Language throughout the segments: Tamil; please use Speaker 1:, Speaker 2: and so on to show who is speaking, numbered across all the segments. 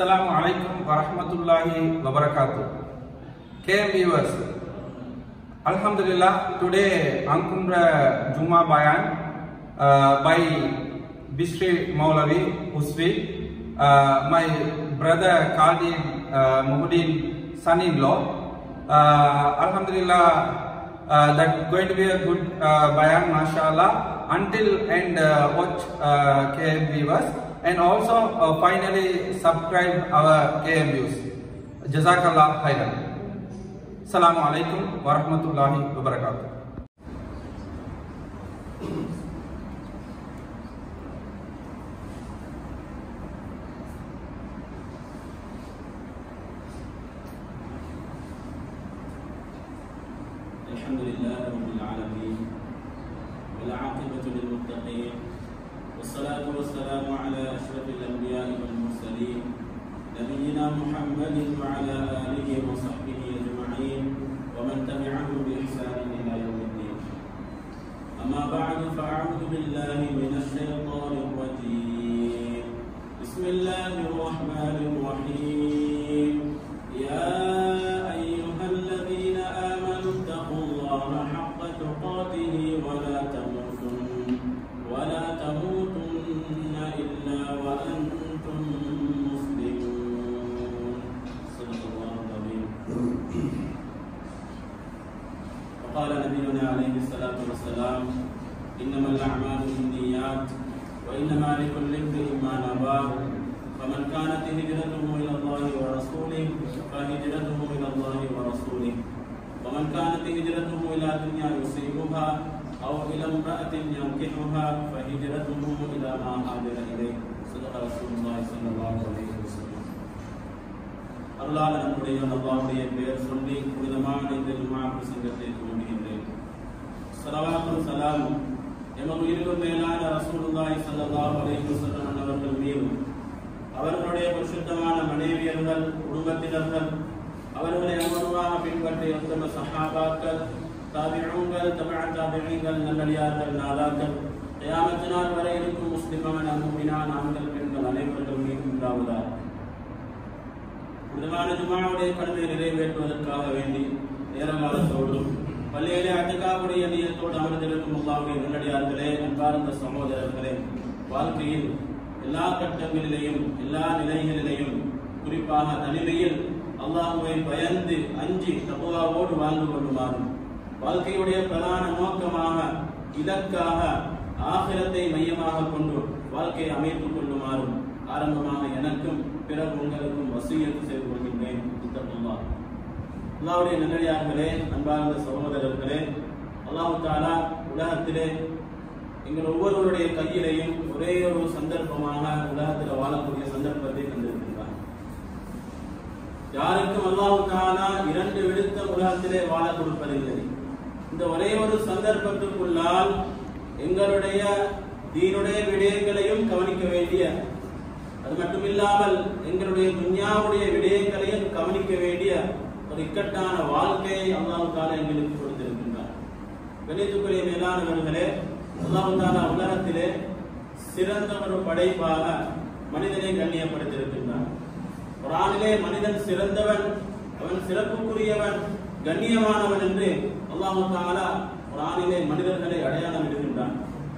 Speaker 1: Assalamu alaikum wa rahmatullahi wa barakatuh. KM viewers, Alhamdulillah, today Ankumra Juma Bayan uh, by Bishri Maulavi Usri, uh, my brother Khalid uh, Muhuddin son-in-law. Uh, Alhamdulillah, uh, that going to be a good uh, bayan, mashallah. Until and uh, watch uh, KM viewers and also uh, finally subscribe our KM views. Jazakallah khairan. Assalamu alaikum wa rahmatullahi wa barakatuh.
Speaker 2: الحمد لله رب العالمين والعاقبة للمتقين والصلاة والسلام على أشرف الأنبياء والمرسلين نبينا محمد وعلى آله وصحبه أجمعين ومن تبعهم بإحسان إلى يوم الدين أما بعد فأعوذ بالله من الشيطان الرجيم بسم الله الرحمن الرحيم يا أيها الذين آمنوا اتقوا الله حق تقاته ولا تموتن ولا تموتن إلا وأنتم مسلمون صدق الله العظيم وقال نبينا عليه الصلاة والسلام إنما الأعمال بالنيات وإنما لكل امرئ ما نوى فمن كانت هجرته إلى الله ورسوله فهجرته إلى الله ورسوله ومن كانت هجرته إلى دنيا يصيبها أو إلى امرأة ينكحها فهجرته إلى ما هاجر إليه صدق رسول الله صلى الله عليه وسلم அருளாளர் நம்முடைய அல்லாவுடைய பெயர் சொல்லி புனிதமான இந்த ஜுமா பிரசங்கத்தை துவங்குகின்றேன் சலவாத்தும் சலாமும் எமது உயிரிலும் மேலான ரசூலுல்லாஹி ஸல்லல்லாஹு அலைஹி வஸல்லம் அவர்கள் மீதும் அவர்களுடைய பரிசுத்தமான மனைவியர்கள் குடும்பத்தினர்கள் அவர்களை அமர்வாக பின்பற்றிய உத்தம சஹாபாக்கள் தாபிஊங்கள் தபஅ தாபிஈங்கள் நல்லடியார்கள் நாதாக்கள் கியாமத் நாள் வரை இருக்கும் முஸ்லிமான முஃமினான் ஆண்கள் பெண்கள் அனைவர்கள் மீதும் உண்டாவதாக புனிதமான ஜுமாவுடைய கடமை நிறைவேற்றுவதற்காக வேண்டி நேரங்காலத்தோடும் பள்ளியிலே அட்டுக்காவுடைய நீயத்தோடு அமர்ந்திருக்கும் அல்லாவுடைய நல்லடியார்களே அன்பார்ந்த சகோதரர்களே வாழ்க்கையில் எல்லா கட்டங்களிலேயும் எல்லா நிலைகளிலேயும் குறிப்பாக தனிமையில் அல்லாஹுவை பயந்து அஞ்சி தப்புவாவோடு வாழ்ந்து கொள்ளுமாறும் வாழ்க்கையுடைய பிரதான நோக்கமாக இலக்காக ஆகிரத்தை மையமாக கொண்டு வாழ்க்கையை அமைத்துக் கொள்ளுமாறும் ஆரம்பமாக எனக்கும் பிறகு உங்களுக்கும் வசியத்து செய்து கொள்கின்றேன் இத்தப்புல்லா அல்லாவுடைய நல்லடியார்களே அன்பார்ந்த சகோதரர்களே அல்லாஹு தாலா உலகத்திலே எங்கள் ஒவ்வொருவருடைய கையிலையும் ஒரே ஒரு சந்தர்ப்பமாக உலகத்தில் வாழக்கூடிய சந்தர்ப்பத்தை தந்திருக்கின்றார் யாருக்கும் அல்லாஹு தாலா இரண்டு விடுத்த உலகத்திலே வாழ கொடுப்பதில்லை இந்த ஒரே ஒரு சந்தர்ப்பத்துக்குள்ளால் எங்களுடைய தீனுடைய விடயங்களையும் கவனிக்க வேண்டிய அது மட்டும் இல்லாமல் எங்களுடைய துன்யாவுடைய விடயங்களையும் கவனிக்க வேண்டிய ஒரு இக்கட்டான வாழ்க்கையை அல்லாஹு தாலா எங்களுக்கு கொடுத்திருக்கின்றார் கணித்துக்குரிய மேலானவர்களே அல்லாஹு தாலா உலகத்திலே சிறந்த ஒரு படைப்பாக மனிதனை கண்ணியப்படுத்தியிருக்கின்றார் குரானிலே மனிதன் சிறந்தவன் அவன் சிறப்புக்குரியவன் கண்ணியமானவன் என்று அல்லாஹு தாலா குரானிலே மனிதர்களை அடையாளம் இடுகின்றான்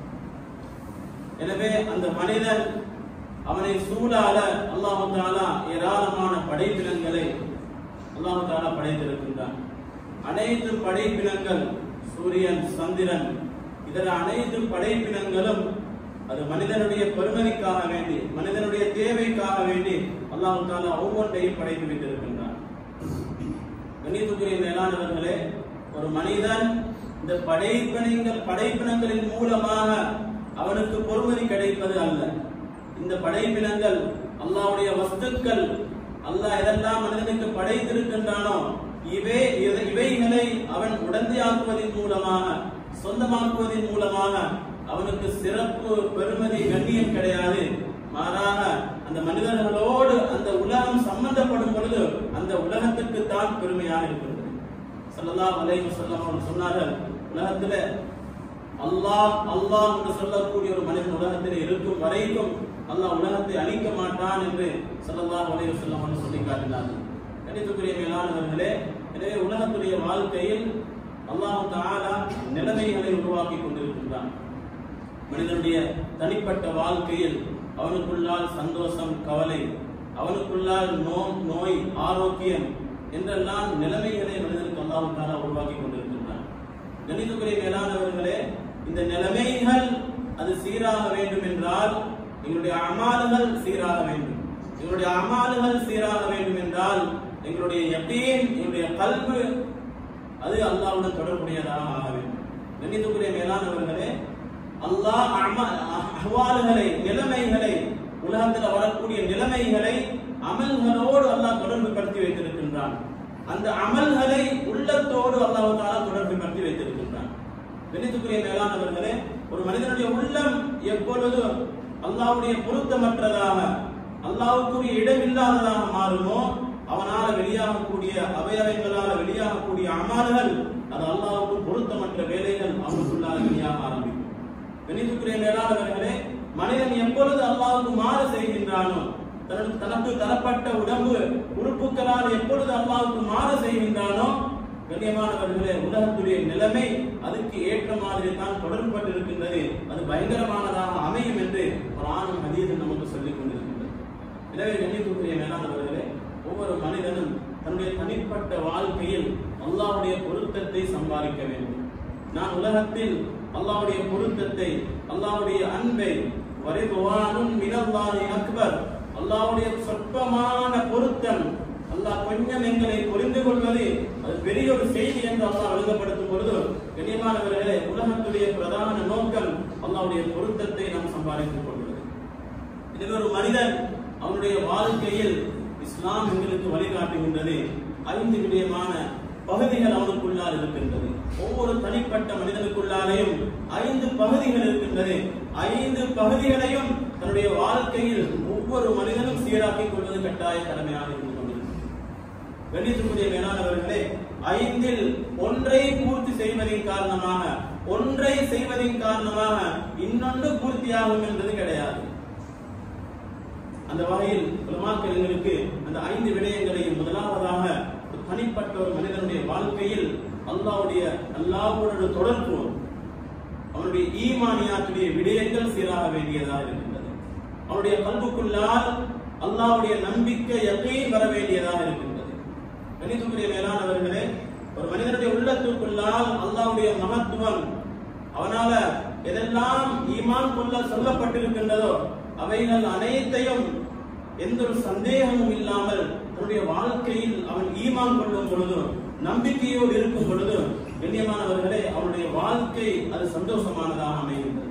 Speaker 2: எனவே அந்த மனிதன் அவனை சூழால அல்லாஹு தாலா ஏராளமான படைப்பினங்களை அல்லாஹு தாலா படைத்திருக்கின்றான் அனைத்து படைப்பினங்கள் சூரியன் சந்திரன் இதர அனைத்து படைப்பினங்களும் அது மனிதனுடைய பெருமதிக்காக வேண்டி மனிதனுடைய தேவைக்காக வேண்டி அல்லாஹு தாலா ஒவ்வொன்றையும் படைத்து வைத்திருக்கின்றான் கணித்துக்குரிய மேலானவர்களே ஒரு மனிதன் இந்த படைப்பினங்கள் படைப்பினங்களின் மூலமாக அவனுக்கு பொறுமதி கிடைப்பது அல்ல இந்த படைப்பினங்கள் அல்லாவுடைய வஸ்துக்கள் அல்லாஹ் எதெல்லாம் மனிதனுக்கு படைத்திருக்கின்றானோ இவை இவைகளை அவன் உடந்தையாக்குவதன் மூலமாக சொந்தமாக்குவதன் மூலமாக அவனுக்கு சிறப்பு பெருமதி கண்ணியம் கிடையாது மாறாக அந்த மனிதர்களோடு அந்த உலகம் சம்பந்தப்படும் பொழுது அந்த உலகத்துக்கு தான் பெருமையாக இருக்கிறது சல்லல்லாஹு அலைஹி வஸல்லம் அவர்கள் சொன்னார்கள் உலகத்துல அல்லாஹ் அல்லாஹ் என்று சொல்லக்கூடிய ஒரு மனிதன் உலகத்தில் இருக்கும் வரைக்கும் அல்லாஹ் உலகத்தை அழிக்க மாட்டான் என்று ஸல்லல்லாஹு அலைஹி வஸல்லம் அவர்கள் சொல்லி காட்டினார்கள் கணித்துக்குரிய மேலானவர்களே எனவே உலகத்துடைய வாழ்க்கையில் அல்லாஹ் தஆலா நிலைமைகளை உருவாக்கி கொண்டிருக்கின்றான் மனிதனுடைய தனிப்பட்ட வாழ்க்கையில் அவனுக்குள்ளால் சந்தோஷம் கவலை அவனுக்குள்ளால் நோ நோய் ஆரோக்கியம் என்றெல்லாம் நிலைமைகளை மனிதனுக்கு அல்லாஹ் தாலா உருவாக்கி கொண்டிருக்கின்றான் கணிதத்துக்குரிய மேலானவர்களே இந்த நிலைமைகள் அது சீராக வேண்டும் என்றால் எங்களுடைய அமால்கள் சீராக வேண்டும் எங்களுடைய அமால்கள் சீராக வேண்டும் என்றால் எங்களுடைய யகீன் எங்களுடைய கல்வி அது அல்லாஹ்வுடன் தொடர்புடையதாக ஆக வேண்டும் கணிதத்துக்குரிய மேலானவர்களே அல்லாஹ் அம- அஹ்வால்களை நிலைமைகளை உலகத்தில் வரக்கூடிய நிலைமைகளை அமல்களோடு அல்லாஹ் தொடர்பு படுத்தி வைத்திருக்கின்றான் அந்த அமல்களை உள்ளத்தோடு அல்லாஹ் தாலா தொடர்பு படுத்தி வைத்திருக்கின்றான் கணித்துக்குரிய மேலானவர்களே ஒரு மனிதனுடைய உள்ளம் எப்பொழுது அல்லாஹ்வுடைய பொருத்தமற்றதாக அல்லாஹ்வுக்குரிய இடமில்லாததாக மாறுமோ அவனால வெளியாகக்கூடிய அவயவங்களால வெளியாகக்கூடிய அமல்கள் அது அல்லாஹ்வுக்கு பொருத்தமற்ற வேலைகள் அவனுக்குள்ளாக வெளியாக ஆரம்பிக்கும் கணித்துக்குரிய மேலானவர்களே மனிதன் எப்பொழுது அல்லாஹ்வுக்கு மாறு செய்கின்றானோ தனக்கு தனக்கு தரப்பட்ட உடம்பு உறுப்புகளால் எப்பொழுது அல்லாஹ்வுக்கு மாறு செய்கின்றானோ கண்ணியமானவர்களே உலகத்துடைய நிலைமை அதுக்கு ஏற்ற மாதிரி தான் தொடர்பட்டிருக்கின்றது அது பயங்கரமானதாக அமையும் என்று ஒரு ஆணும் ஹதீஸ் நமக்கு சொல்லிக் கொண்டிருக்கின்றது எனவே கண்ணியத்துக்குரிய மேலானவர்களே ஒவ்வொரு மனிதனும் தன்னுடைய தனிப்பட்ட வாழ்க்கையில் அல்லாஹ்வுடைய பொருத்தத்தை சம்பாதிக்க வேண்டும் நான் உலகத்தில் அல்லாஹ்வுடைய பொருத்தத்தை அல்லாஹ்வுடைய அன்பை வரிதுவானும் மினல்லாஹி அக்பர் அல்லாஹ்வுடைய சொற்பமான பொருத்தம் அல்லாஹ் கொஞ்சம் எங்களை புரிந்து கொள்வது அது பெரிய ஒரு செய்தி என்று அல்லாஹ் எழுதப்படுத்தும் பொழுது கண்ணியமானவர்களே உலகத்துடைய பிரதான நோக்கம் அல்லாஹ்வுடைய பொருத்தத்தை நாம் சம்பாதித்துக் கொள்வது இதில் ஒரு மனிதன் அவனுடைய வாழ்க்கையில் இஸ்லாம் எங்களுக்கு வழிகாட்டுகின்றது ஐந்து விடயமான பகுதிகள் அவனுக்குள்ளால் இருக்கின்றது ஒவ்வொரு தனிப்பட்ட மனிதனுக்குள்ளாலேயும் ஐந்து பகுதிகள் இருக்கின்றது ஐந்து பகுதிகளையும் தன்னுடைய வாழ்க்கையில் ஒவ்வொரு மனிதனும் சீராக்கிக் கொள்வது கட்டாய கடமையாக இருந்து கொண்டிருக்கிறது கணித்துக்குரிய மேலானவர்களே ஐந்தில் ஒன்றை பூர்த்தி செய்வதின் காரணமாக ஒன்றை செய்வதின் காரணமாக இன்னொன்று பூர்த்தியாகும் என்பது கிடையாது அந்த வகையில் உலமாக்கள் எங்களுக்கு அந்த ஐந்து விடயங்களையும் முதலாவதாக ஒரு தனிப்பட்ட ஒரு மனிதனுடைய வாழ்க்கையில் அல்லாஹ்வுடைய அல்லாஹ்வோட தொடர்பு அவனுடைய ஈமானியாத்துடைய விடயங்கள் சீராக வேண்டியதாக இருக்கின்றது அவனுடைய கல்புக்குள்ளால் அல்லாஹ்வுடைய நம்பிக்கை யகீன் வர வேண்டியதாக இருக்கின்றது கணித்துக்குரிய மேலானவர்களே ஒரு மனிதனுடைய உள்ளத்துக்குள்ளால் அல்லாஹ்வுடைய மகத்துவம் அவனால எதெல்லாம் ஈமான் கொள்ள சொல்லப்பட்டிருக்கின்றதோ அவைகள் அனைத்தையும் எந்த ஒரு சந்தேகமும் இல்லாமல் தன்னுடைய வாழ்க்கையில் அவன் ஈமான் கொள்ளும் பொழுது நம்பிக்கையோடு இருக்கும் பொழுது கண்ணியமானவர்களே அவனுடைய வாழ்க்கை அது சந்தோஷமானதாக அமைகின்றது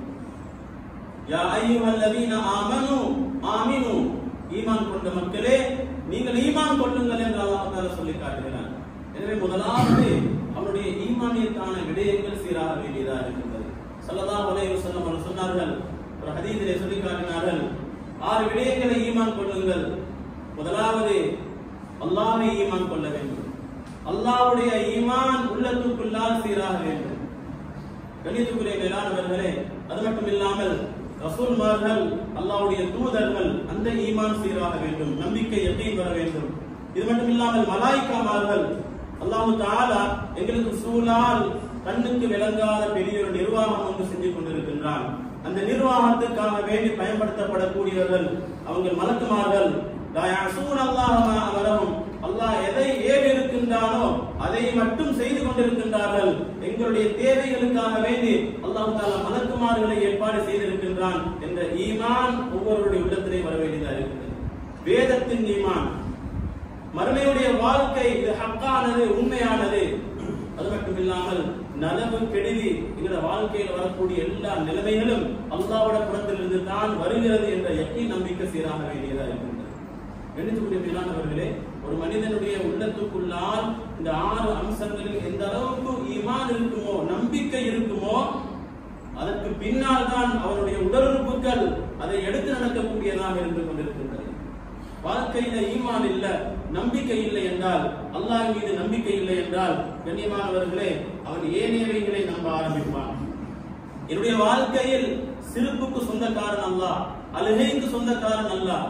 Speaker 2: யா அய்யுஹல்லதீன ஆமனு ஆமினு ஈமான் கொண்ட மக்களே நீங்கள் ஈமான் கொள்ளுங்கள் என்று அல்லாஹ் தஆலா சொல்லி காட்டுகிறான் எனவே முதலாவது அவனுடைய ஈமானியத்தான விடயங்கள் சீராக வேண்டியதாக இருக்கின்றது ஸல்லல்லாஹு அலைஹி வஸல்லம் அவர்கள் சொன்னார்கள் ஒரு ஹதீஸிலே சொல்லி காட்டினார்கள் ஆறு விடயங்களை ஈமான் கொள்ளுங்கள் முதலாவது அல்லாஹ்வை ஈமான் கொள்ள வேண்டும் அல்லாஹ்வுடைய ஈமான் உள்ளத்துக்குள்ளால் சீராக வேண்டும் கணித்துக்குரிய மேலானவர்களே அது மட்டும் இல்லாமல் ரசூல்மார்கள் அல்லாஹ்வுடைய தூதர்கள் அந்த ஈமான் சீராக வேண்டும் நம்பிக்கை யகீன் வர வேண்டும் இது மட்டும் இல்லாமல் மலாய்க்காமார்கள் அல்லாஹ் தஆலா எங்களுக்கு சூழால் கண்ணுக்கு விளங்காத பெரிய ஒரு நிர்வாகம் ஒன்று செஞ்சு கொண்டிருக்கின்றான் அந்த நிர்வாகத்துக்காக வேண்டி பயன்படுத்தப்படக்கூடியவர்கள் அவங்க மலக்குமார்கள் லா யஅஸூன அல்லாஹ் மா அமரஹும் அல்லாஹ் எதை ஏவி இருக்கின்றானோ அதை மட்டும் செய்து கொண்டிருக்கின்றார்கள் எங்களுடைய தேவைகளுக்காக வேண்டி அல்லாஹ் தாலா மலக்குமார்களை ஏற்பாடு செய்திருக்கின்றான் என்ற ஈமான் ஒவ்வொருடைய உள்ளத்திலே வர வேண்டியதாக இருக்கிறது வேதத்தின் ஈமான் மறுமையுடைய வாழ்க்கை இது ஹக்கானது உண்மையானது அது மட்டும் இல்லாமல் நலவு கெடுதி எங்களோட வாழ்க்கையில் வரக்கூடிய எல்லா நிலைமைகளும் அல்லாவோட புறத்திலிருந்து தான் வருகிறது என்ற எக்கி நம்பிக்கை சீராக வேண்டியதா இருக்கின்றது கணித்துக்குரிய மேலானவர்களே ஒரு மனிதனுடைய உள்ளத்துக்குள்ளால் இந்த ஆறு அம்சங்களில் எந்த அளவுக்கு ஈமான் இருக்குமோ நம்பிக்கை இருக்குமோ அதற்கு பின்னால் தான் அவருடைய உடலுறுப்புகள் அதை எடுத்து நடக்கக்கூடியதாக இருந்து கொண்டிருக்கின்றது வாழ்க்கையில ஈமான் இல்ல நம்பிக்கை இல்லை என்றால் அல்லாஹ் மீது நம்பிக்கை இல்லை என்றால் கண்ணியமானவர்களே அவன் ஏனையவைகளை நம்ப ஆரம்பிப்பான் என்னுடைய வாழ்க்கையில் சிறுப்புக்கு சொந்தக்காரன் அல்லாஹ் அழுகைக்கு சொந்தக்காரன் அல்லாஹ்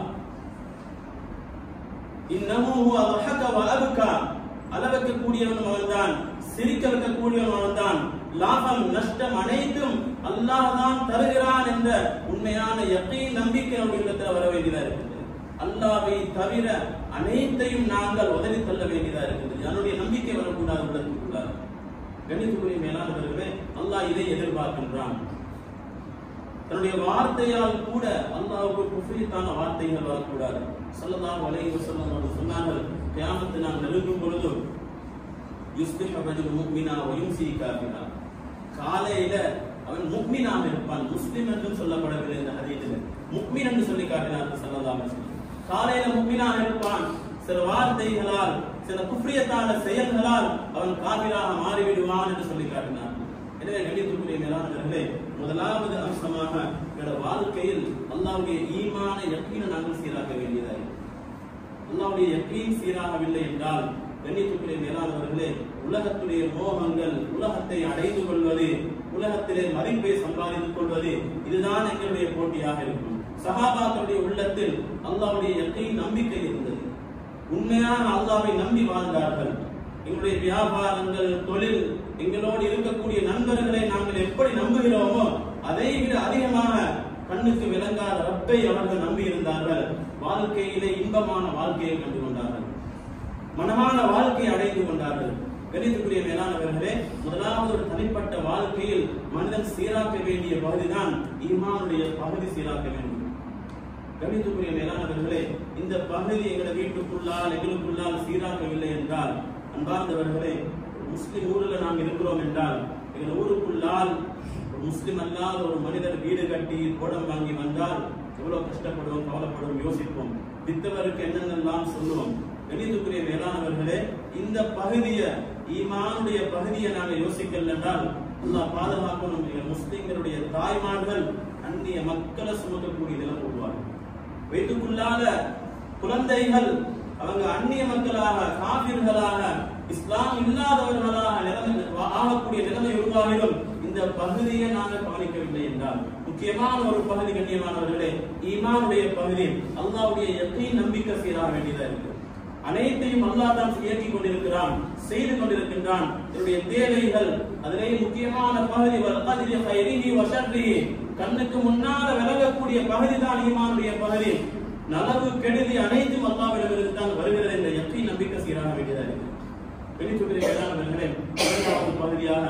Speaker 2: இன்னமும் ஹுவ ضحك وابكى அளவக்க கூடியவன் அவன்தான் சிரிக்க வைக்கக்கூடியவன் அவன்தான் லாபம் நஷ்டம் அனைத்தும் அல்லாஹ் தான் தருகிறான் என்ற உண்மையான யக்கீன் நம்பிக்கை நம்முடைய உள்ளத்தில் வர வேண்டியதா இருக்குது அல்லாவை தவிர அனைத்தையும் நாங்கள் உதவி தள்ள வேண்டியதா இருக்குது என்னுடைய நம்பிக்கை வரக்கூடாது உள்ளத்துக்குள்ளார் கணித்துக்குரிய மேலானவர்களே அல்லாஹ் இதை எதிர்பார்க்கின்றான் தன்னுடைய வார்த்தையால் கூட அல்லாஹ்வுக்கு குஃப்ரியத்தான வார்த்தைகள் வரக்கூடாது ஸல்லல்லாஹு அலைஹி வஸல்லம் அவர்கள் சொன்னார்கள் கியாமத்து நான் நெருங்கும் பொழுது யுஸ்பிஹு ரஜுல் முஃமினா வ யும்சி காஃபிரா காலையில அவன் முக்மினாக இருப்பான் முஸ்லிம் என்றும் சொல்லப்படவில்லை இந்த ஹதீஸில் முக்மின் என்று சொல்லி காட்டினார்கள் ஸல்லல்லாஹு அலைஹி வஸல்லம் காலையில முக்மினாக இருப்பான் சில வார்த்தைகளால் சில குஃப்ரியத்தான செயல்களால் அவன் காபிராக மாறிவிடுவான் என்று சொல்லி காட்டினார் எனவே கணித்துக்குரிய மேலானவர்களே முதலாவது அம்சமாக எங்களோட வாழ்க்கையில் அல்லாவுடைய ஈமான யக்கீனை நாங்கள் சீராக்க வேண்டியதாக அல்லாவுடைய யக்கீன் சீராகவில்லை என்றால் கண்ணியத்துக்குரிய மேலானவர்களே உலகத்துடைய மோகங்கள் உலகத்தை அடைந்து கொள்வது உலகத்திலே மதிப்பை சம்பாதித்துக் கொள்வது இதுதான் எங்களுடைய போட்டியாக இருக்கும் சஹாபாக்களுடைய உள்ளத்தில் அல்லாவுடைய யக்கீன் நம்பிக்கை இருந்தது உண்மையான அல்லாவை நம்பி வாழ்ந்தார்கள் எங்களுடைய வியாபாரங்கள் தொழில் எங்களோடு இருக்கக்கூடிய நண்பர்களை நாங்கள் எப்படி நம்புகிறோமோ அதை விட அதிகமாக கண்ணுக்கு விளங்காத ரப்பை அவர்கள் நம்பி இருந்தார்கள் வாழ்க்கையிலே இன்பமான வாழ்க்கையை கண்டு கொண்டார்கள் மனமான வாழ்க்கையை அடைந்து கொண்டார்கள் கணித்துக்குரிய மேலானவர்களே முதலாவது ஒரு தனிப்பட்ட வாழ்க்கையில் மனிதன் சீராக்க வேண்டிய பகுதிதான் ஈமானுடைய பகுதி சீராக்க வேண்டும் கணித்துக்குரிய மேலானவர்களே இந்த பகுதி எங்களை வீட்டுக்குள்ளால் எங்களுக்குள்ளால் சீராக்கவில்லை என்றால் அன்பார்ந்தவர்களே ஒரு முஸ்லிம் ஊரில் நாம் இருக்கிறோம் என்றால் எங்கள் ஊருக்குள்ளால் ஒரு முஸ்லிம் அல்லாத ஒரு மனிதர் வீடு கட்டி கோடம் வாங்கி வந்தால் எவ்வளவு கஷ்டப்படுவோம் கவலைப்படுவோம் யோசிப்போம் வித்தவருக்கு என்னென்னலாம் சொல்லுவோம் கணித்துக்குரிய மேலானவர்களே இந்த பகுதியை ஈமானுடைய பகுதியை நாங்கள் யோசிக்கல என்றால் அல்லாஹ் பாதுகாக்கணும் எங்கள் முஸ்லிம்களுடைய தாய்மார்கள் அந்நிய மக்களை சுமக்கக்கூடிய நிலை போடுவார்கள் வீட்டுக்குள்ளாத குழந்தைகள் அவங்க அந்நிய மக்களாக காபிர்களாக இஸ்லாம் இல்லாதவர்களாக நிலைமை ஆகக்கூடிய நிலைமை உருவாகிடும் இந்த பகுதியை நாங்கள் கவனிக்கவில்லை என்றால் முக்கியமான ஒரு பகுதி கண்ணியமானவர்களே ஈமானுடைய பகுதி அல்லாவுடைய யக்கீன் நம்பிக்கை சீராக வேண்டியதா இருக்கு அனைத்தையும் அல்லாஹ் தான் இயக்கிக் கொண்டிருக்கிறான் செய்து கொண்டிருக்கின்றான் என்னுடைய தேவைகள் அதிலே முக்கியமான பகுதி வல்கதிரி ஹைரிஹி வஷர்ரிஹி கண்ணுக்கு முன்னால விலகக்கூடிய பகுதி தான் ஈமானுடைய பகுதி நலவு கெடுதி அனைத்தும் அல்லாவிடமிருந்து தான் வருகிறது என்ற எத்தனை நம்பிக்கை சீராக வேண்டியதா இருக்கு வெளிச்சுக்கிறீர்களே இரண்டாவது பகுதியாக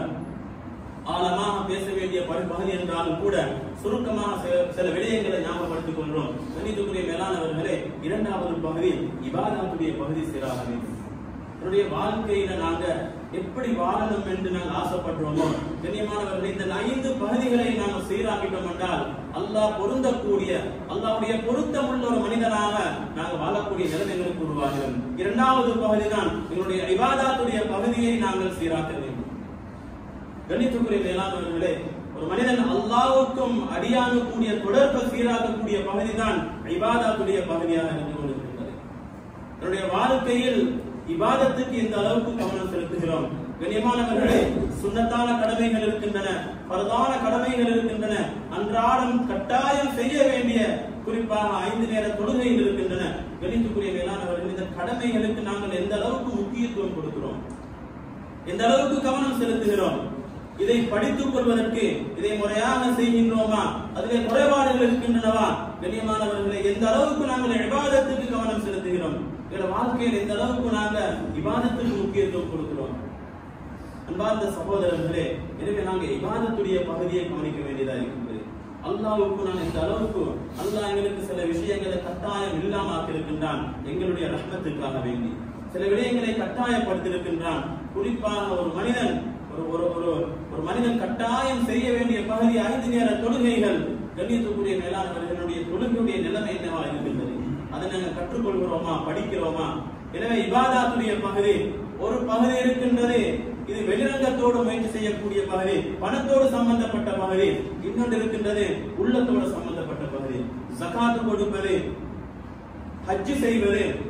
Speaker 2: ஆழமாக பேச வேண்டிய பல- பகுதி என்றாலும் கூட சுருக்கமாக சில- சில விடயங்களை ஞாபகப்படுத்திக் கொள்றோம் கணித்துக்குரிய மேலானவர்களே இரண்டாவது பகுதி இபாதத்துடைய பகுதி சீராக வேண்டும் என்னுடைய வாழ்க்கையில நாங்க எப்படி வாழணும் என்று நாங்கள் ஆசைப்படுறோமோ கண்ணியமானவர்களே இந்த ஐந்து பகுதிகளை நாங்கள் சீராக்கிட்டோம் என்றால் அல்லாஹ் பொருந்தக்கூடிய அல்லாஹ்வுடைய பொருத்தமுள்ள ஒரு மனிதனாக நாங்கள் வாழக்கூடிய நிலைமைகளுக்கு உருவாகிறோம் இரண்டாவது பகுதி தான் எங்களுடைய இபாதாத்துடைய பகுதியை நாங்கள் சீராக்க வேண்டும் கணித்துக்குரிய மேலானவர்களே ஒரு மனிதன் அல்லாவுக்கும் அடியானுக்கூடிய தொடர்பை சீராக்கக்கூடிய பகுதிதான் இபாதாத்துடைய பகுதியாக இருந்து கொண்டிருக்கின்றது என்னுடைய வாழ்க்கையில் இபாதத்துக்கு இந்த அளவுக்கு கவனம் செலுத்துகிறோம் கண்ணியமானவர்களே சுண்ணத்தான கடமைகள் இருக்கின்றன பரதான கடமைகள் இருக்கின்றன அன்றாடம் கட்டாயம் செய்ய வேண்டிய குறிப்பாக ஐந்து நேர தொழுகைகள் இருக்கின்றன கணித்துக்குரிய மேலானவர்கள் இந்த கடமைகளுக்கு நாங்கள் எந்த அளவுக்கு முக்கியத்துவம் கொடுக்கிறோம் எந்த அளவுக்கு கவனம் செலுத்துகிறோம் இதை படித்துக் கொள்வதற்கு இதை முறையாக செய்கின்றோமா அதிலே குறைபாடுகள் இருக்கின்றனவா கண்ணியமானவர்களை எந்த அளவுக்கு நாங்கள் இபாதத்துக்கு கவனம் செலுத்துகிறோம் எங்களோட வாழ்க்கையில் எந்த அளவுக்கு நாங்க இபாதத்துக்கு முக்கியத்துவம் கொடுக்கிறோம் அன்பார்ந்த சகோதரர்களே எனவே நாங்க இபாதத்துடைய பகுதியை கவனிக்க வேண்டியதா இருக்கிறது அல்லாஹ்வுக்கு நான் இந்த அளவுக்கு அல்லாஹ் எங்களுக்கு சில விஷயங்களை கட்டாயம் இல்லாம ஆக்கியிருக்கின்றான் எங்களுடைய ரஹ்மத்துக்காக வேண்டி சில விடயங்களை கட்டாயப்படுத்தியிருக்கின்றான் குறிப்பாக ஒரு மனிதன் ஒரு ஒரு ஒரு ஒரு மனிதன் கட்டாயம் செய்ய வேண்டிய பகுதி ஐந்து நேர தொழுகைகள் கண்ணியத்துக்குரிய மேலானவர்களுடைய தொழுகையுடைய நிலைமை என்னவா இருக்கின்றது அதை நாங்கள் கற்றுக்கொள்கிறோமா படிக்கிறோமா எனவே இபாதாத்துடைய பகுதி ஒரு பகுதி இருக்கின்றது இது வெளிரங்கத்தோடு முயற்சி செய்யக்கூடிய பகுதி பணத்தோடு சம்பந்தப்பட்ட பகுதி இன்னொன்று இருக்கின்றது உள்ளத்தோடு சம்பந்தப்பட்ட பகுதி ஜகாத்து கொடுப்பது ஹஜ்ஜு செய்வது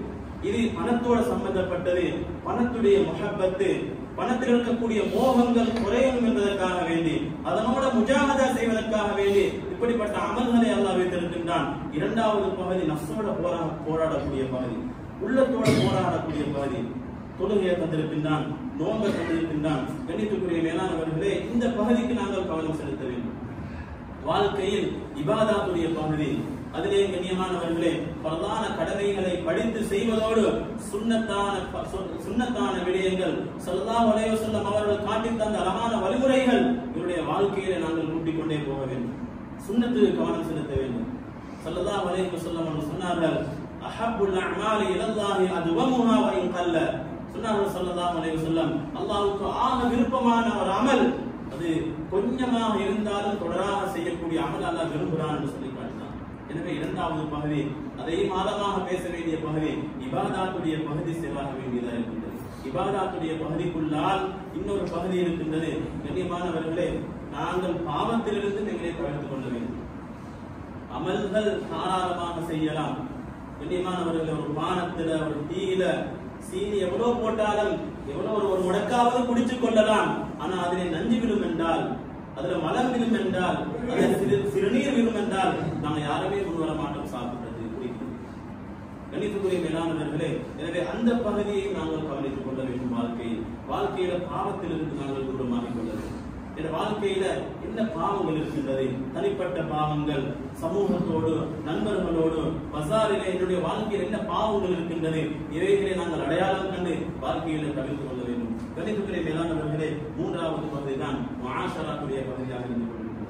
Speaker 2: இது பணத்தோட சம்பந்தப்பட்டது பணத்துடைய முகப்பத்து பணத்தில் இருக்கக்கூடிய மோகங்கள் குறையும் என்பதற்காக வேண்டி அதனோட முஜாகதா செய்வதற்காக வேண்டி இப்படிப்பட்ட அமல்களை அல்லாஹ் வைத்திருக்கின்றான் இரண்டாவது பகுதி நஃப்ஸோட போரா போராடக்கூடிய பகுதி உள்ளத்தோட போராடக்கூடிய பகுதி தொழுகையை தந்திருக்கின்றான் நோன்பை தந்திருக்கின்றான் கணித்துக்குரிய மேலானவர்களே இந்த பகுதிக்கு நாங்கள் கவனம் செலுத்த வேண்டும் வாழ்க்கையில் இபாதாத்துடைய பகுதி அதிலே கண்ணியமானவர்களே பிரதான கடமைகளை படித்து செய்வதோடு சுண்ணத்தான ப- சு- சுண்ணத்தான விடயங்கள் ஸல்லல்லாஹு அலைஹி வஸல்லம் அவர்கள் காட்டித் தந்த அழகான வழிமுறைகள் இவருடைய வாழ்க்கையிலே நாங்கள் கூட்டிக் கொண்டே போக வேண்டும் சுண்ணத்துக்கு கவனம் செலுத்த வேண்டும் ஸல்லல்லாஹு அலைஹி வஸல்லம் அவர்கள் சொன்னார்கள் அஹப்புல் அஅமாலி இலல்லாஹி அதுவமுஹா வ இன் கல்ல சொன்னார்கள் ஸல்லல்லாஹு அலைஹி வஸல்லம் அல்லாஹ்வுக்கு ஆக விருப்பமான ஒரு அமல் அது கொஞ்சமாக இருந்தாலும் தொடராக செய்யக்கூடிய அமல் அல்லாஹ் விரும்புகிறான் என்று சொல்லி காட்டினான் எனவே இரண்டாவது பகுதி அதையும் ஆழமாக பேச வேண்டிய பகுதி இபாதாத்துடைய பகுதி சேவாக வேண்டியதாக இருக்கின்றது இபாதாத்துடைய பகுதிக்குள்ளால் இன்னொரு பகுதி இருக்கின்றது கண்ணியமானவர்களே நாங்கள் பாவத்திலிருந்து எங்களை தவிர்த்துக் கொள்ள வேண்டும் அமல்கள் தாராளமாக செய்யலாம் கண்ணியமானவர்கள் ஒரு பானத்துல ஒரு டீயில சீனி எவ்வளவு போட்டாலும் எவ்வளவு ஒரு ஒரு முடக்காவது குடிச்சு கொள்ளலாம் ஆனா அதிலே நஞ்சு விடும் என்றால் அதுல மலம் விடும் என்றால் அதில் சிறு சிறுநீர் விடும் என்றால் நாங்க யாருமே முன் வர மாட்டோம் சாப்பிடுறது குடிக்கிறது கணித்துக்குரிய மேலானவர்களே எனவே அந்த பகுதியை நாங்கள் கவனித்துக் கொள்ள வேண்டும் வாழ்க்கையில் வாழ்க்கையில பாவத்திலிருந்து நாங்கள் தூரமாகிக் கொள்ள வேண்டும் என் வாழ்க்கையில என்ன பாவங்கள் இருக்கின்றது தனிப்பட்ட பாவங்கள் சமூகத்தோடு நண்பர்களோடு பசாரிலே என்னுடைய வாழ்க்கையில் என்ன பாவங்கள் இருக்கின்றது இவைகளை நாங்கள் அடையாளம் கண்டு வாழ்க்கையில தவிர்த்து கொள்ள வேண்டும் கணித்துக்குரிய மேலானவர்களே மூன்றாவது பகுதி தான் மாஷராக்குடைய பகுதியாக இருந்து கொண்டிருக்கிறது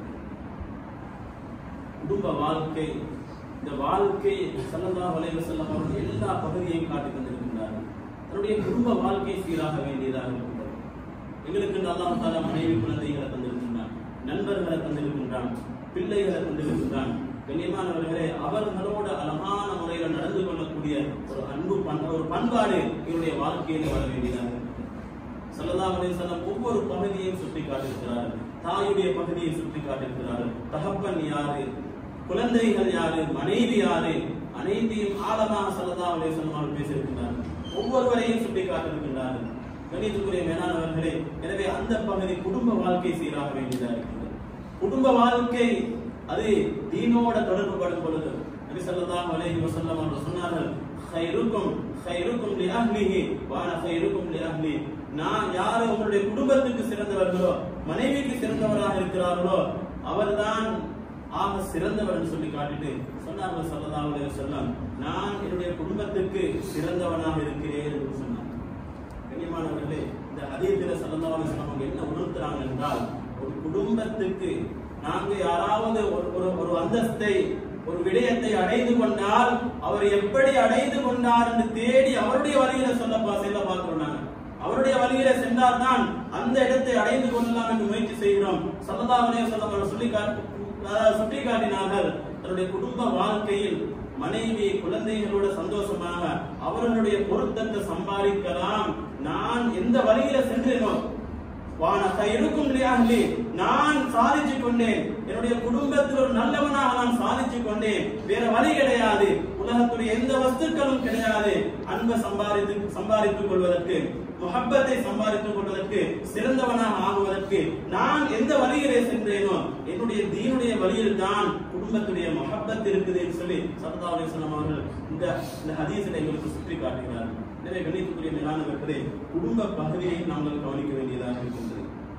Speaker 2: குடும்ப வாழ்க்கை இந்த வாழ்க்கை ஸல்லல்லாஹு அலைஹி வஸல்லம் அவர்கள் எல்லா பகுதியையும் காட்டி தந்திருக்கின்றார்கள் தன்னுடைய குடும்ப வாழ்க்கை சீராக வேண்டியதாக இருக்கின்றது எங்களுக்கு இந்த அல்லாஹ் தாலா மனைவி குழந்தைகளை தந்திருக்கின்றான் நண்பர்களை தந்திருக்கின்றான் பிள்ளைகளை தந்திருக்கின்றான் கண்ணியமானவர்களே அவர்களோட அழகான முறையில நடந்து கொள்ளக்கூடிய ஒரு அன்பு பண்பு ஒரு பண்பாடு இவருடைய வாழ்க்கையில வர வேண்டியதாக இருக்கிறது ஸல்லல்லாஹு அலைஹி வஸல்லம் ஒவ்வொரு பகுதியையும் சுட்டி காட்டியிருக்கிறார்கள் தாயுடைய பகுதியை சுட்டி காட்டியிருக்கிறார்கள் தகப்பன் யாரு குழந்தைகள் யாரு மனைவி யாரு அனைத்தையும் ஆழமாக ஸல்லல்லாஹு அலைஹி வஸல்லம் அவர்கள் பேசியிருக்கிறார்கள் ஒவ்வொருவரையும் சுட்டி காட்டியிருக்கின்றார்கள் கணித்துக்குரிய மேலானவர்களே எனவே அந்த பகுதி குடும்ப வாழ்க்கை சீராக வேண்டியதாக இருக்கிறது குடும்ப வாழ்க்கை அது தீனோட தொடர்பு படும் பொழுது நபி ஸல்லல்லாஹு அலைஹி வஸல்லம் அவர்கள் சொன்னார்கள் خيركم خيركم لأهله وأنا خيركم لأهلي நான் யார் உங்களுடைய குடும்பத்துக்கு சிறந்தவர்களோ மனைவிக்கு சிறந்தவராக இருக்கிறார்களோ அவர்தான் ஆக சிறந்தவர் என்று சொல்லி காட்டிட்டு சொன்னார்கள் ஸல்லல்லாஹு அலைஹி வஸல்லம் நான் என்னுடைய குடும்பத்துக்கு சிறந்தவனாக இருக்கிறேன் என்று சொன்னார் கண்ணியமானவர்களே இந்த ஹதீஸில் ஸல்லல்லாஹு அலைஹி வஸல்லம் அவங்க என்ன உணர்த்துறாங்க என்றால் ஒரு குடும்பத்துக்கு நாங்க யாராவது ஒரு ஒரு ஒரு அந்தஸ்தை ஒரு விடயத்தை அடைந்து கொண்டால் அவர் எப்படி அடைந்து கொண்டார் என்று தேடி அவருடைய வழியில சொல்ல பா- செல்ல பார்க்கிறோம் நாங்க அவருடைய வழியில சென்றால் தான் அந்த இடத்தை அடைந்து கொள்ளலாம் என்று முயற்சி செய்கிறோம் ஸல்லல்லாஹு அலைஹி வஸல்லம் அவர்கள் சொல்லி காட்டு அதாவது சுட்டி காட்டினார்கள் தன்னுடைய குடும்ப வாழ்க்கையில் மனைவி குழந்தைகளோட சந்தோஷமாக அவர்களுடைய பொருத்தத்தை சம்பாதிக்கலாம் நான் எந்த வழியில சென்றேனோ வான இருக்கும் அஹ்லி நான் சாதிச்சு கொண்டேன் என்னுடைய குடும்பத்தில் ஒரு நல்லவனாக நான் சாதிச்சு கொண்டேன் வேற வழி கிடையாது உலகத்துடைய எந்த வஸ்துக்களும் கிடையாது அன்பை சம்பாதித்து சம்பாதித்துக் கொள்வதற்கு முஹப்பத்தை சம்பாதித்துக் கொள்வதற்கு சிறந்தவனாக ஆகுவதற்கு நான் எந்த வழியிலே சென்றேனோ என்னுடைய தீனுடைய வழியில் தான் குடும்பத்துடைய மஹப்பத் இருக்குது என்று சொல்லி சல்லல்லாஹு அலைஹி வஸல்லம் அவர்கள் இந்த இந்த ஹதீஸில் எங்களுக்கு சுற்றி காட்டுகிறார்கள் எனவே கணித்துக்குரிய மேலானவர்களே குடும்ப பகுதியை நாங்கள் கவனிக்க வேண்டியதாக இருக்கின்றது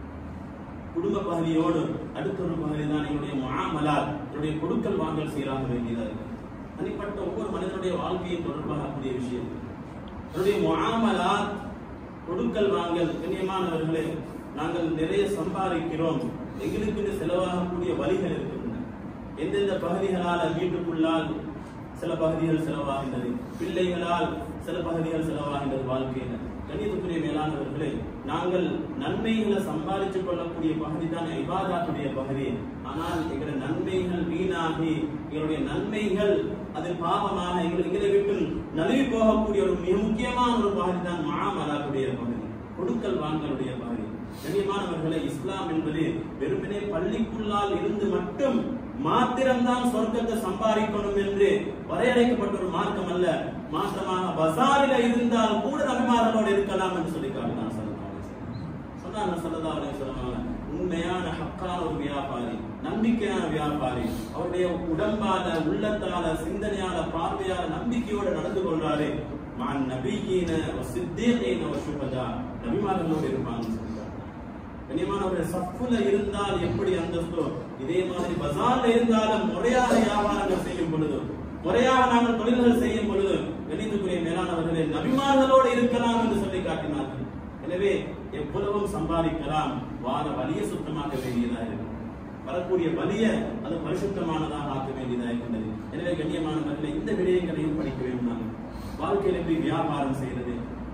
Speaker 2: குடும்ப பகுதியோடு அடுத்த ஒரு பகுதி தான் என்னுடைய முஆமலா என்னுடைய கொடுக்கல் வாங்கல் சீராக வேண்டியதாக இருக்கு தனிப்பட்ட ஒவ்வொரு மனிதனுடைய வாழ்க்கையை தொடர்பாகக்கூடிய விஷயம் என்னுடைய முஆமலா கொடுக்கல் வாங்கல் கண்ணியமானவர்களே நாங்கள் நிறைய சம்பாதிக்கிறோம் எங்களுக்குன்னு செலவாகக்கூடிய வழிகள் இருக்கின்றன எந்தெந்த பகுதிகளால் வீட்டுக்குள்ளால் சில பகுதிகள் செலவாகின்றது பிள்ளைகளால் சில பகுதிகள் செலவாகின்றது வாழ்க்கையில கணிதத்துக்குரிய மேலானவர்களே நாங்கள் நன்மைகளை சம்பாதித்துக் கொள்ளக்கூடிய பகுதி தான் இபாதாத்துடைய பகுதி ஆனால் எங்களுடைய நன்மைகள் வீணாகி எங்களுடைய நன்மைகள் அது பாவமாக எங்களை எங்களை விட்டு நழுவி போகக்கூடிய ஒரு மிக முக்கியமான ஒரு பகுதி தான் மாமலாத்துடைய பகுதி கொடுக்கல் வாங்கலுடைய பகுதி கண்ணியமானவர்களே இஸ்லாம் என்பது வெறுமனே பள்ளிக்குள்ளால் இருந்து மட்டும் மாத்திரம்தான் சொர்க்கத்தை சம்பாதிக்கணும் என்று வரையறைக்கப்பட்ட ஒரு மார்க்கம் அல்ல மாற்றமாக பசாரில இருந்தால் கூட நபிமார்களோடு இருக்கலாம் என்று சொல்லி காட்டினார் ஸல்லல்லாஹு அலைஹி வஸல்லம். சொன்னாங்க ஸல்லல்லாஹு அலைஹி வஸல்லம் உண்மையான ஹக்கான ஒரு வியாபாரி நம்பிக்கையான வியாபாரி அவருடைய உடம்பால உள்ளத்தால சிந்தனையால பார்வையால நம்பிக்கையோட நடந்து கொள்றாரு மான் நபியீன சித்தீகீன வசுபதா நபிமார்களோடு இருப்பாங்கன்னு சொல்லி காட்டினார். கண்ணியமானவர்கள் சஃப்புல இருந்தால் எப்படி அந்தஸ்தோ இதே மாதிரி பஜார்ல இருந்தாலும் முறையாக வியாபாரங்கள் செய்யும் பொழுது முறையாக நாங்கள் தொழில்கள் செய்யும் பொழுது கணித்துக்குரிய மேலானவர்களே நபிமார்களோடு இருக்கலாம் என்று சொல்லி காட்டினார்கள் எனவே எவ்வளவும் சம்பாதிக்கலாம் வார வலிய சுத்தமாக்க வேண்டியதா இருக்கும் வரக்கூடிய வலிய அது பரிசுத்தமானதாக ஆக்க வேண்டியதா இருக்கின்றது எனவே கண்ணியமானவர்களை இந்த விடயங்களையும் படிக்க வேண்டும் நாங்கள் வாழ்க்கையில் எப்படி வியாபாரம் செய்யறது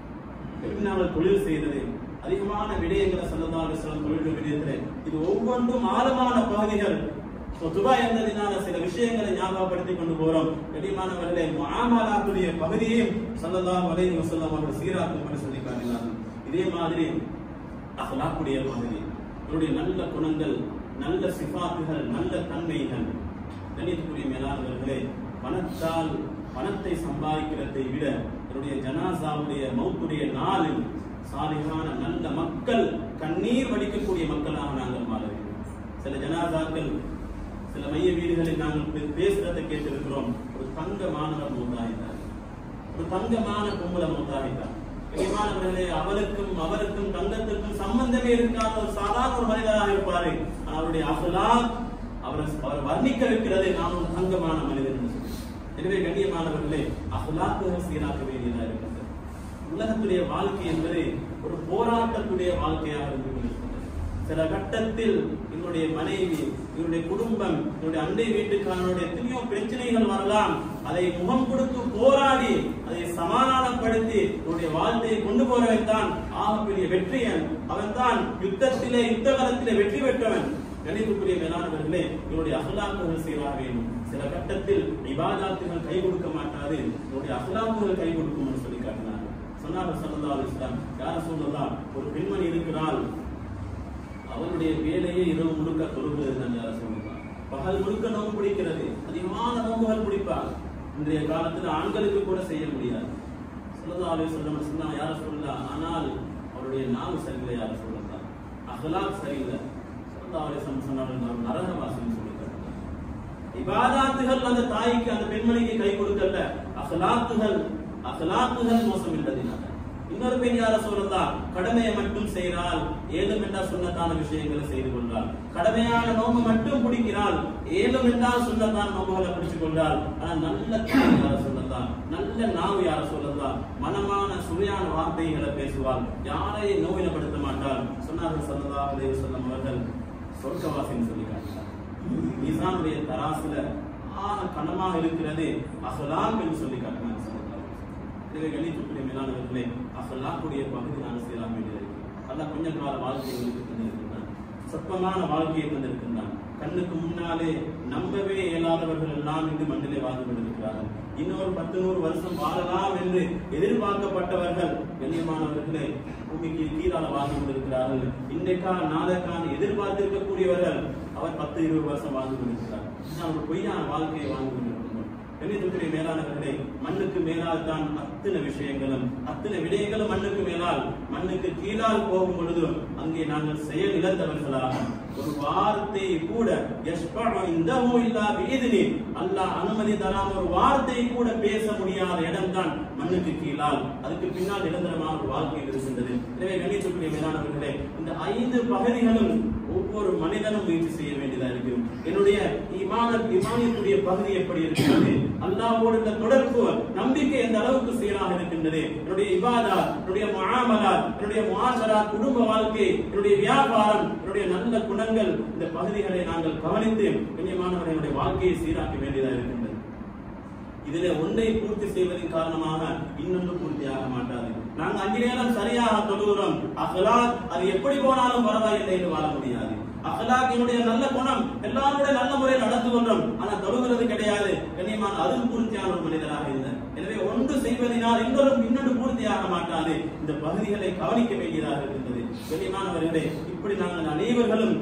Speaker 2: எப்படி நாங்கள் தொழில் செய்யறது அதிகமான விடயங்களை சொல்லதாக சொல்ல தொழில் விடயத்திலே இது ஒவ்வொன்றும் ஆழமான பகுதிகள் துபா என்பதனால சில விஷயங்களை ஞாபகப்படுத்திக் கொண்டு போறோம் கடிமானவர்களே மாமாலாத்துடைய பகுதியையும் சொல்லலாம் வலையும் வசல்லாம் அவர்கள் சீராக்கும் சொல்லி காட்டினார்கள் இதே மாதிரி அகலாக்குடைய பகுதி இவருடைய நல்ல குணங்கள் நல்ல சிபாத்துகள் நல்ல தன்மைகள் கணித்துக்குரிய மேலானவர்களே பணத்தால் பணத்தை சம்பாதிக்கிறதை விட என்னுடைய ஜனாசாவுடைய மௌத்துடைய நாளில் சாலிகான நல்ல மக்கள் கண்ணீர் வடிக்கக்கூடிய மக்களாக நாங்கள் மாற வேண்டும் சில ஜனாசாக்கள் சில மைய வீடுகளில் நாங்கள் பே- பேசுறதை கேட்டிருக்கிறோம் ஒரு தங்க மாணவர் மூத்தாயிட்டார் ஒரு தங்கமான பொம்பளை மூத்தாயிட்டார் பிரியமானவர்களே அவருக்கும் அவருக்கும் தங்கத்துக்கும் சம்பந்தமே இருக்காத ஒரு சாதாரண ஒரு மனிதராக இருப்பாரு ஆனால் அவருடைய அகலாக் அவர் அவர் வர்ணிக்க இருக்கிறது நான் ஒரு தங்கமான மனிதன் என்று சொல்லி. எனவே கண்ணியமானவர்களே அகலாக்குகள் சீராக்க வேண்டியதாக இருக்கிறது உலகத்துடைய வாழ்க்கை என்பது ஒரு போராட்டத்துடைய வாழ்க்கையாக இருந்து கொண்டிருக்கிறது சில கட்டத்தில் என்னுடைய மனைவி என்னுடைய குடும்பம் என்னுடைய அண்டை வீட்டுக்காரனுடைய எத்தனையோ பிரச்சனைகள் வரலாம் அதை முகம் கொடுத்து போராடி அதை சமாதானப்படுத்தி என்னுடைய வாழ்க்கையை கொண்டு போறவன் தான் ஆகப்பெரிய வெற்றியன் அவன் தான் யுத்தத்திலே யுத்த காலத்திலே வெற்றி பெற்றவன் கணிப்புக்குரிய மேலானவர்களே என்னுடைய அகலாக்குகள் சீராக வேண்டும் சில கட்டத்தில் இபாதாத்துகள் கை கொடுக்க மாட்டாது என்னுடைய அகலாக்குகள் கை கொடுக்கும் என்று சொல்லி காட்டினார் சொன்னார் சல்லல்லாஹு அலைஹி வஸல்லம் யார் சொல்லலாம் ஒரு பெண்மணி இருக்கிறாள் அவருடைய வேலையே இரவு முழுக்க தொழுகிறது தான் யார சொல்லலாம் பகல் முழுக்க நோம்பு பிடிக்கிறது அதிகமான நோம்புகள் பிடிப்பார் இன்றைய காலத்தில் ஆண்களுக்கு கூட செய்ய முடியாது சொல்லதா அலைஹி வஸல்லம் சொன்னா யார சொல்லலாம் ஆனால் அவருடைய நாவு சரியில்லை யார சொல்லலாம் அகலாக் சரியில்லை சொல்லதா அலைஹி வஸல்லம் சொன்னார்கள் அவர் நரகவாசின்னு சொல்லி காட்டினார். இபாதாத்துகள் அந்த தாய்க்கு அந்த பெண்மணிக்கு கை கொடுக்கல அகலாத்துகள் அகலாத்துகள் மோசம் இல்லதினால இன்னொரு பெண் யார சொல்லலாம் கடமையை மட்டும் செய்கிறாள் ஏதும் என்றால் சுண்ணத்தான விஷயங்களை செய்து கொள்றாள் கடமையான நோம்பு மட்டும் பிடிக்கிறாள் ஏதும் என்றால் சுண்ணத்தான நோம்புகளை பிடிச்சுக் கொள்றாள் ஆனா நல்ல தாய் யார சொல்லலாம் நல்ல நாவு யார சொல்லலாம் மனமான சுவையான வார்த்தைகளை பேசுவாள் யாரையும் நோயினப்படுத்த மாட்டாள் சொன்னார்கள் சல்லல்லாஹு அலைஹி வஸல்லம் அவர்கள் சொர்க்கவாசின்னு சொல்லி காட்டினார் மீசானுடைய தராசுல ஆன கனமாக இருக்கிறது அஹ்லாக் என்று சொல்லி காட்டினாங்க ஸல்லல்லாஹு அலைஹி வஸல்லம். எனவே கணித்துக்குரிய மேலானவர்களே அஹ்லாக்குடைய பகுதி நான் சீராக வேண்டியது அல்லாஹ் கொஞ்ச கால வாழ்க்கையை உங்களுக்கு தந்திருக்கின்றான் சொற்பமான வாழ்க்கையை தந்திருக்கின்றான் கண்ணுக்கு முன்னாலே நம்பவே இயலாதவர்கள் எல்லாம் இன்று மண்ணிலே வாழ்ந்து கொண்டிருக்கிறார்கள் இன்னொரு பத்து நூறு வருஷம் வாழலாம் என்று எதிர்பார்க்கப்பட்டவர்கள் கண்ணியமானவர்களே பூமிக்கு கீழால வாழ்ந்து கொண்டிருக்கிறார்கள் இன்றைக்கா நாளைக்கான எதிர்பார்த்திருக்கக்கூடியவர்கள் அவர் பத்து இருபது வருஷம் வாழ்ந்து கொண்டிருக்கிறார் நான் ஒரு பொய்யான வாழ்க்கையை வாழ்ந்து கொண்டிருக்கின்றோம் கண்ணியத்துக்குரிய மேலானவர்களே மண்ணுக்கு மேலால் தான் அத்தனை விஷயங்களும் அத்தனை விடயங்களும் மண்ணுக்கு மேலால் மண்ணுக்கு கீழால் போகும் பொழுது அங்கே நாங்கள் செயல் இழந்தவர்களாக ஒரு வார்த்தை கூட யஷ்பஉ இந்தஹு இல்லா பிஇذنி அல்லாஹ் அனுமதி தராம ஒரு வார்த்தை கூட பேச முடியாத இடம் தான் மண்ணுக்கு கீழால் அதுக்கு பின்னால் நிரந்தரமான ஒரு வாழ்க்கை இருக்கின்றது எனவே கணித்துக்குரிய மேலானவர்களே இந்த ஐந்து பகுதிகளும் ஒவ்வொரு மனிதனும் முயற்சி செய்ய வேண்டியதா இருக்கு என்னுடைய இமான இமானியத்துடைய பகுதி எப்படி இருக்கிறது அல்லாஹ்வோடு இந்த தொடர்பு நம்பிக்கை எந்த அளவுக்கு சீராக இருக்கின்றது என்னுடைய இபாதா என்னுடைய முஆமலா என்னுடைய முஆஷரா குடும்ப வாழ்க்கை என்னுடைய வியாபாரம் என்னுடைய நல்ல குணங்கள் இந்த பகுதிகளை நாங்கள் கவனித்து கண்ணியமானவர்கள் என்னுடைய வாழ்க்கையை சீராக்க வேண்டியதா இருக்கின்றது இதிலே ஒன்றை பூர்த்தி செய்வதன் காரணமாக இன்னொன்று பூர்த்தியாக மாட்டாது நாங்க அஞ்சு நேரம் சரியாக தொழுகிறோம் அகலாக் அது எப்படி போனாலும் பரவாயில்லை என்று வாழ முடியாது அகலாக் என்னுடைய நல்ல குணம் எல்லாருடைய நல்ல முறையில் நடந்து கொள்றோம் ஆனா தொழுகிறது கிடையாது கண்ணியமான அதுவும் பூர்த்தியான ஒரு மனிதராக இல்லை எனவே ஒன்று செய்வதனால் இன்னொரு இன்னொன்று பூர்த்தியாக மாட்டாது இந்த பகுதிகளை கவனிக்க வேண்டியதாக இருக்கின்றது கண்ணியமானவர்களே இப்படி நாங்கள் அனைவர்களும்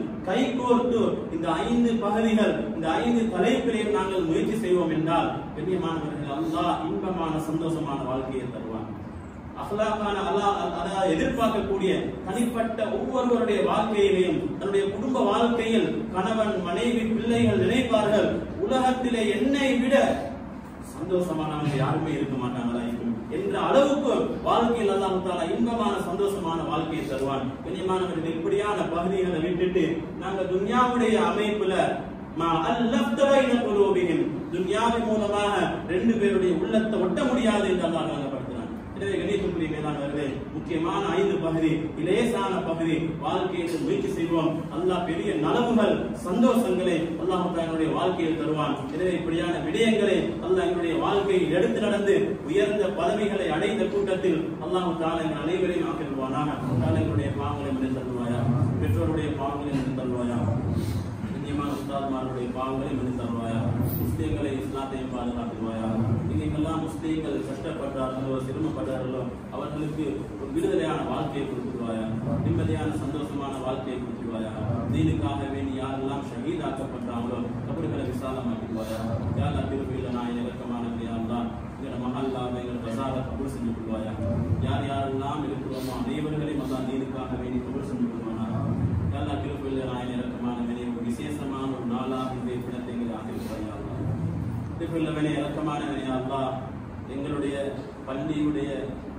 Speaker 2: கைகோர்த்து இந்த ஐந்து பகுதிகள் இந்த ஐந்து தலைப்பிலையும் நாங்கள் முயற்சி செய்வோம் என்றால் கண்ணியமானவர்களே எனக்கு அல்லாஹ் இன்பமான சந்தோஷமான வாழ்க்கையை தருவான் அஹ்லாக்கான அல்லாஹ் அல்லாஹ் எதிர்பார்க்கக்கூடிய தனிப்பட்ட ஒவ்வொருவருடைய வாழ்க்கையிலையும் தன்னுடைய குடும்ப வாழ்க்கையில் கணவன் மனைவி பிள்ளைகள் நினைப்பார்கள் உலகத்திலே என்னை விட சந்தோஷமானவங்க யாருமே இருக்க மாட்டாங்களா இருக்கும் என்ற அளவுக்கு வாழ்க்கையில் அல்லாஹ் தாலா இன்பமான சந்தோஷமான வாழ்க்கையை தருவான் கண்ணியமானவர்கள் இப்படியான பகுதிகளை விட்டுட்டு நாங்க துன்யாவுடைய அமைப்புல மா அல்லஃப்த பைன குலூபிஹிம் துன்யாவின் மூலமாக ரெண்டு பேருடைய உள்ளத்தை ஒட்ட முடியாது என்று அல்லாஹ் வழங்கப்படுகிறான் எனவே கணித்துக்குரிய மேலானவர்களே முக்கியமான ஐந்து பகுதி இலேசான பகுதி வாழ்க்கையில் முயற்சி செய்வோம் அல்லாஹ் பெரிய நலவுகள் சந்தோஷங்களை அல்லாஹ் தன்னுடைய வாழ்க்கையில் தருவான் எனவே இப்படியான விடயங்களை அல்லாஹ் எங்களுடைய வாழ்க்கையில் எடுத்து நடந்து உயர்ந்த பதவிகளை அடைந்த கூட்டத்தில் அல்லாஹ் தாலா எங்கள் அனைவரையும் ஆக்கிடுவானாக தாலா எங்களுடைய பாவங்களை மனித தருவாயா பெற்றோருடைய பாவங்களை மனித தருவாயா கண்ணியமான உஸ்தாத்மார்களுடைய பாவங்களை மன்னித்து தருவாயா முஸ்லீம்களை இஸ்லாத்தையும் பாதுகாத்துவாயா எங்கெல்லாம் முஸ்லீம்கள் கஷ்டப்பட்டார்களோ சிரமப்பட்டார்களோ அவர்களுக்கு ஒரு விடுதலையான வாழ்க்கையை கொடுத்துருவாயா நிம்மதியான சந்தோஷமான வாழ்க்கையை கொடுத்துருவாயா தீனுக்காக வேண்டி யாரெல்லாம் ஷஹீதாக்கப்பட்டாங்களோ கபறுகளை விசாலமாக்கிடுவாயா யாரா திருப்பியில் நான் இலக்கமான யாரெல்லாம் எங்களோட மகல்லாவை எங்களோட பசாரை கபூர் செஞ்சு கொள்வாயா யார் யாரெல்லாம் இருக்கிறோமோ அனைவர்களையும் அதான் தீனுக்காக வேண்டி கபூர் செஞ்சு கொள்வானா எல்லா திருப்பில் நான் இலக்கமான ஒரு விசேஷமான ஒரு நாளாக இந்த தினத்தை எங்களை ஆக்கிருப்பாயா திருப்பிள்ளவனே இலக்கமானவனே அல்லா எங்களுடைய பள்ளியுடைய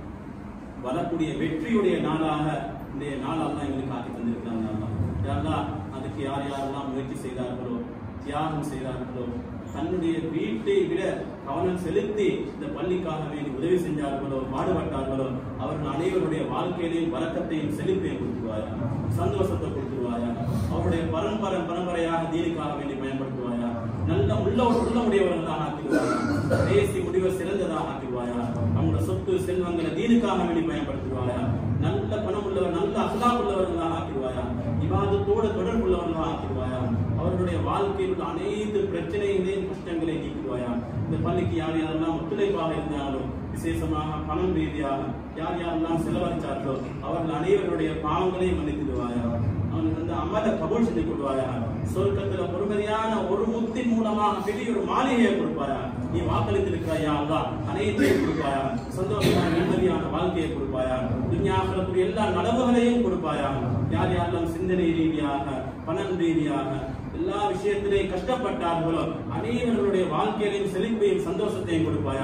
Speaker 2: வரக்கூடிய வெற்றியுடைய நாளாக இந்த நாள் அல்லா எங்களுக்கு ஆக்கி தந்திருக்கிறாங்க அல்லா யாரெல்லாம் அதுக்கு யார் யாரெல்லாம் முயற்சி செய்தார்களோ தியாகம் செய்தார்களோ தன்னுடைய வீட்டை விட கவனம் செலுத்தி இந்த பள்ளிக்காக வேண்டி உதவி செஞ்சார்களோ பாடுபட்டார்களோ அவர்கள் அனைவருடைய வாழ்க்கையிலையும் வரக்கத்தையும் செழிப்பையும் கொடுத்துருவாயா சந்தோஷத்தை கொடுத்துருவாயா அவருடைய பரம்பரை பரம்பரையாக தீனுக்காக வேண்டி பயன்படுத்துவாயா நல்ல உள்ள உள்ளமுடையவர்களாக ஆக்கிடுவாயா தேசி முடிவை சிறந்ததாக ஆக்கிடுவாயா அவங்களோட சொத்து செல்வங்களை தீனுக்காக வேண்டி பயன்படுத்துவாயா நல்ல பணம் உள்ளவர் நல்ல அகலா உள்ளவர்களாக ஆக்கிடுவாயா விவாதத்தோடு தொடர்புள்ளவர்களாக ஆக்கிடுவாயா அவர்களுடைய வாழ்க்கையில் உள்ள அனைத்து பிரச்சனைகளையும் கஷ்டங்களை நீக்கிடுவாயா இந்த பள்ளிக்கு யார் யாரெல்லாம் ஒத்துழைப்பாக இருந்தாங்களோ விசேஷமாக பணம் ரீதியாக யார் யாரெல்லாம் செலவழிச்சார்களோ அவர்கள் அனைவருடைய பாவங்களையும் மன்னித்திடுவாயா அவனுக்கு வந்து அமல கபூல் செஞ்சு கொள்வாயா சொர்க்கத்துல பொறுமதியான ஒரு முத்தின் மூலமாக பெரிய ஒரு மாளிகையை கொடுப்பாயா நீ வாக்களித்திருக்கிறாயா அல்லா அனைத்தையும் கொடுப்பாயா சந்தோஷமான நிம்மதியான வாழ்க்கையை கொடுப்பாயா துன்யாக்களுக்குரிய எல்லா நலவுகளையும் கொடுப்பாயா யார் யாரெல்லாம் சிந்தனை ரீதியாக பணம் ரீதியாக எல்லா விஷயத்திலையும் கஷ்டப்பட்டார்களோ அனைவர்களுடைய வாழ்க்கையிலையும் செழிப்பையும் சந்தோஷத்தையும் கொடுப்பாயா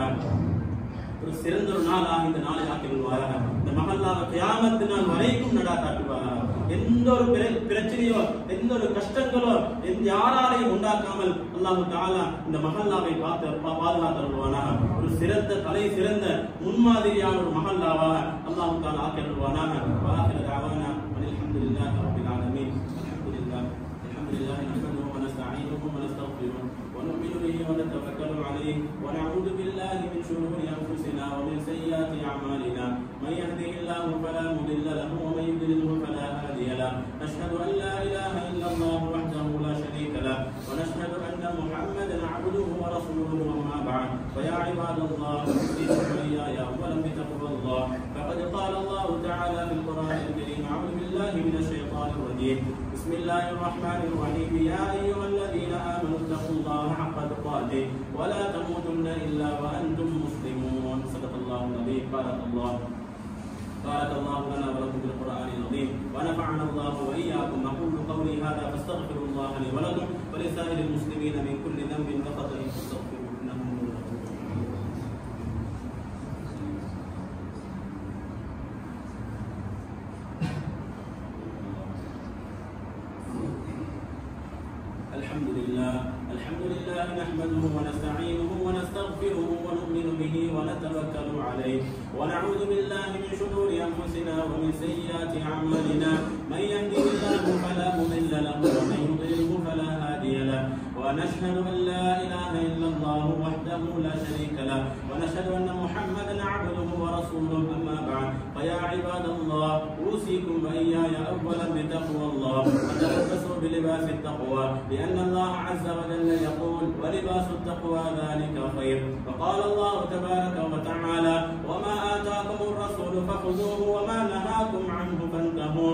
Speaker 2: ஒரு சிறந்த ஒரு நாளாக இந்த நாளை ஆக்கி விடுவாயாக இந்த மகல்லாவை கியாமத்து நாள் வரைக்கும் நடா காட்டுவாயாக எந்த ஒரு பிர- பிரச்சனையோ எந்த ஒரு கஷ்டங்களோ எந்த யாராலையும் உண்டாக்காமல் அல்லாஹு தாலா இந்த மகல்லாவை பார்த்து பா- பாதுகாத்து வருவானாக ஒரு சிறந்த தலை சிறந்த முன்மாதிரியான ஒரு மகல்லாவாக அல்லாஹு தாலா ஆக்கி வருவானாக வாஹிர தாவானா அல்ஹம்துலில்லாஹி ரப்பில் ஆலமீன் அல்ஹம்துலில்லாஹ் அல்ஹம்துலில்லாஹி நஹ்மதுஹு வ நஸ்தஈனுஹு வ நஸ்தக்ஃபிருஹு ونؤمن به ونتوكل عليه ونعوذ بالله من شرور انفسنا ومن سيئات اعمالنا من يهده الله فلا مضل له ومن يضلله فلا هادي له نشهد ان لا اله الا الله وحده لا شريك له ونشهد ان محمدا عبده ورسوله وما بعد فيا عباد الله اوصيكم واياي اولا بتقوى الله فقد قال الله تعالى في القران الكريم اعوذ بالله من الشيطان الرجيم بسم الله الرحمن الرحيم يا ايها الذين امنوا اتقوا الله حق تقاته ولا تموتن الا وانتم مسلمون صدق الله العظيم بارك الله بارك الله لنا ولكم في القران العظيم ونفعنا الله واياكم اقول قولي هذا فاستغفروا الله لي ولكم ولسائر المسلمين من كل ذنب وخطا فاستغفروه انه هو الغفور الرحيم الحمد لله الحمد لله نحمده ونستعينه ونستغفره ونؤمن به ونتوكل عليه ونعوذ بالله من شرور انفسنا ومن سيئات اعمالنا من يهده الله فلا مضل له ومن يضلله فلا هادي له ونشهد ان لا اله الا الله وحده لا شريك له ونشهد ان محمدا عبده ورسوله اما بعد فيا عباد الله اوصيكم واياي اولا بتقوى الله وتلبسوا بلباس التقوى لان الله عز وجل يقول ولباس التقوى ذلك خير وقال الله تبارك وتعالى وما اتاكم الرسول فخذوه وما نهاكم عنه فانتهوا فان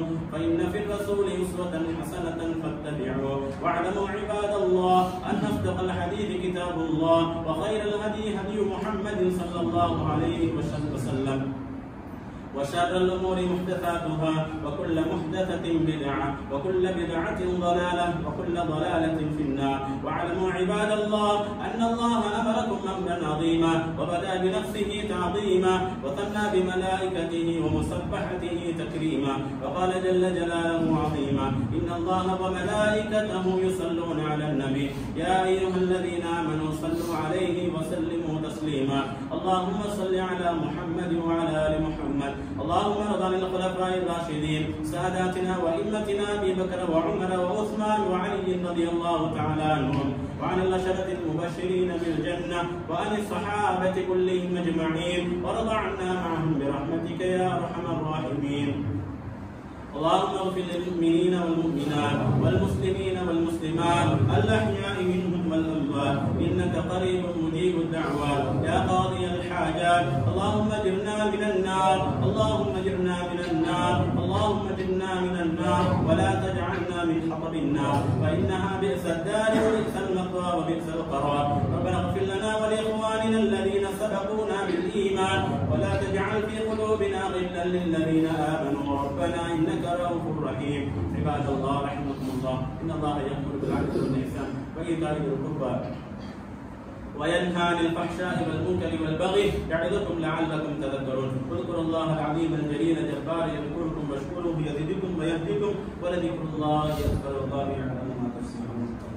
Speaker 2: فإن في الرسول أسوة حسنة فاتبعوا واعلموا عباد الله أن أصدق الحديث كتاب الله وخير الهدي هدي محمد صلى الله عليه وسلم وشر الأمور محدثاتها وكل محدثة بدعة وكل بدعة ضلالة وكل ضلالة في النار واعلموا عباد الله أن الله أمركم أمرا عظيما وبدأ بنفسه تعظيما وثنى بملائكته ومسبحته تكريما وقال جل جلاله عظيما إن الله وملائكته يصلون على النبي يا أيها الذين آمنوا صلوا عليه وسلموا تسليما اللهم صل على محمد وعلى آل محمد اللهم ارض عن الخلفاء الراشدين ساداتنا وائمتنا ابي بكر وعمر وعثمان وعلي رضي الله تعالى عنهم وعن الاشرة المبشرين بالجنه وعن الصحابه كلهم اجمعين وارض عنا معهم برحمتك يا ارحم الراحمين اللهم اغفر للمؤمنين والمؤمنات والمسلمين والمسلمات الاحياء منهم والاموات انك قريب مجيب الدعوات يا قاضي الحاجات اللهم اجرنا من النار اللهم اجرنا من النار اللهم اجرنا من النار ولا تجعلنا من حطب النار فانها بئس الدار وبئس المثوى وبئس القرار ربنا اغفر لنا ولاخواننا الذين سبقونا بالايمان ولا تجعل في قلوبنا غلا للذين امنوا ربنا انك رؤوف رحيم عباد الله رحمكم الله ان الله يامر بالعدل والاحسان وايتاء ذي القربى وينهى عن الفحشاء والمنكر والبغي يعظكم لعلكم تذكرون اذكروا الله العظيم الجليل الجبار يذكركم واشكروه يزدكم ويهديكم ولذكر الله اكبر الله يعلم ما تصنعون